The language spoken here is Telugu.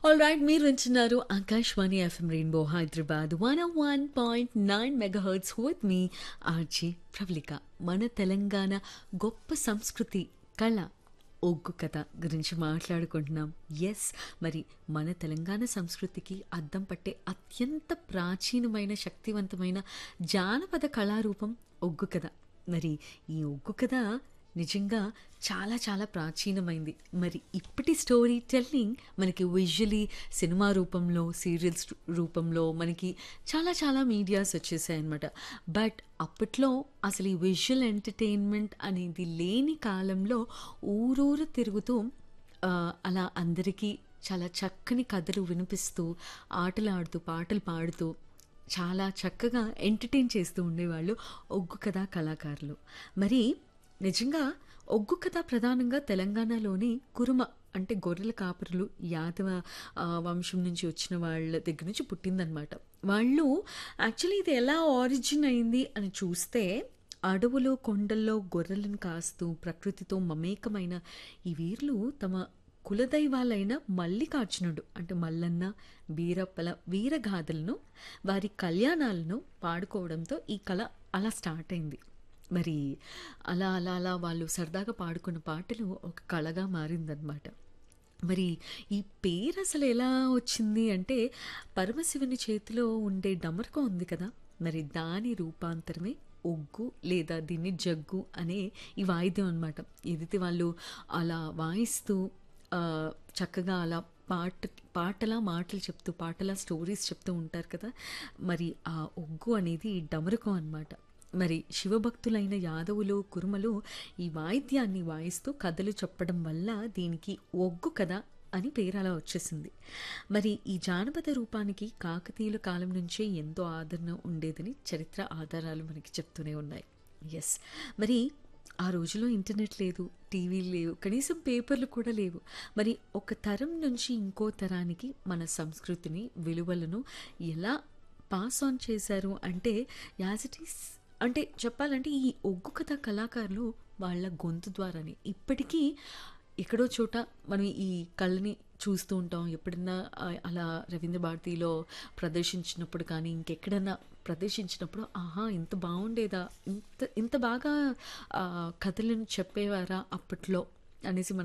ఆల్ రైట్ మీరు వింటున్నారు Akashvani FM Rainbow Hyderabad one one point nine megahertz with మీ ఆర్జీ ప్రవళిక మన తెలంగాణ గొప్ప సంస్కృతి కళ ఒగ్గు కథ గురించి మాట్లాడుకుంటున్నాం ఎస్ మరి మన తెలంగాణ సంస్కృతికి అద్దం పట్టే అత్యంత ప్రాచీనమైన శక్తివంతమైన జానపద కళారూపం ఒగ్గు కథ మరి ఈ ఒగ్గు కథ నిజంగా చాలా చాలా ప్రాచీనమైంది మరి ఇప్పటి స్టోరీ టెల్లింగ్ మనకి విజువలీ సినిమా రూపంలో సీరియల్స్ రూపంలో మనకి చాలా చాలా మీడియాస్ వచ్చేసాయి అనమాట బట్ అప్పట్లో అసలు ఈ విజువల్ ఎంటర్టైన్మెంట్ అనేది లేని కాలంలో ఊరూరు తిరుగుతూ ఆ, అలా అందరికీ చాలా చక్కని కథలు వినిపిస్తూ ఆటలు ఆడుతూ పాటలు పాడుతూ చాలా చక్కగా ఎంటర్టైన్ చేస్తూ ఉండేవాళ్ళు ఒగ్గు కథ కళాకారులు మరి నిజంగా ఒగ్గు కథ ప్రధానంగా తెలంగాణలోని కురుమ అంటే గొర్రెల కాపరులు యాదవ ఆ, వంశం నుంచి వచ్చిన వాళ్ళ దగ్గర నుంచి పుట్టిందనమాట వాళ్ళు యాక్చువల్లీ ఇది ఎలా ఆరిజిన్ అయింది అని చూస్తే అడవులు కొండల్లో గొర్రెలను కాస్తూ ప్రకృతితో మమేకమైన ఈ వీర్లు తమ కులదైవాలైన మల్లికార్జునుడు అంటే మల్లన్న వీరప్పల వీరగాథలను వారి కళ్యాణాలను పాడుకోవడంతో ఈ కళ అలా స్టార్ట్ అయింది మరి అలా అలా అలా వాళ్ళు సరదాగా పాడుకున్న పాటలు ఒక కళగా మారిందనమాట మరి ఈ పేరు అసలు ఎలా వచ్చింది అంటే పరమశివుని చేతిలో ఉండే డమరుకం ఉంది కదా మరి దాని రూపాంతరమే ఒగ్గు లేదా దీన్ని జగ్గు అనే ఈ వాయిద్యం అనమాట ఏదైతే వాళ్ళు అలా వాయిస్తూ ఆ, చక్కగా అలా పాట పాటలా మాటలు చెప్తూ పాటలా స్టోరీస్ చెప్తూ ఉంటారు కదా మరి ఆ ఒగ్గు అనేది డమరుకం అన్నమాట మరి శివభక్తులైన యాదవులు కురుమలు ఈ వాయిద్యాన్ని వాయిస్తూ కథలు చెప్పడం వల్ల దీనికి ఒగ్గు కథ అని పేరు అలా వచ్చేసింది మరి ఈ జానపద రూపానికి కాకతీయుల కాలం నుంచే ఎంతో ఆదరణ ఉండేదని చరిత్ర ఆధారాలు మనకి చెప్తూనే ఉన్నాయి ఎస్ మరి ఆ రోజుల్లో ఇంటర్నెట్ లేదు టీవీ లేవు కనీసం పేపర్లు కూడా లేవు మరి ఒక తరం నుంచి ఇంకో తరానికి మన సంస్కృతిని విలువలను ఎలా పాస్ ఆన్ చేశారు అంటే యాజ్ ఇట్ ఈస్ అంటే చెప్పాలంటే ఈ ఒగ్గు కథ కళాకారులు వాళ్ళ గొంతు ద్వారానే ఇప్పటికీ ఎక్కడో చోట మనం ఈ కళ్ళని చూస్తూ ఉంటాం ఎప్పుడన్నా ఆ, అలా రవీంద్ర భారతిలో ప్రదర్శించినప్పుడు కానీ ఇంకెక్కడన్నా ప్రదర్శించినప్పుడు ఆహా ఇంత బాగుండేదా ఇంత ఇంత బాగా ఆ, కథలను చెప్పేవారా అప్పట్లో అనేసి మనం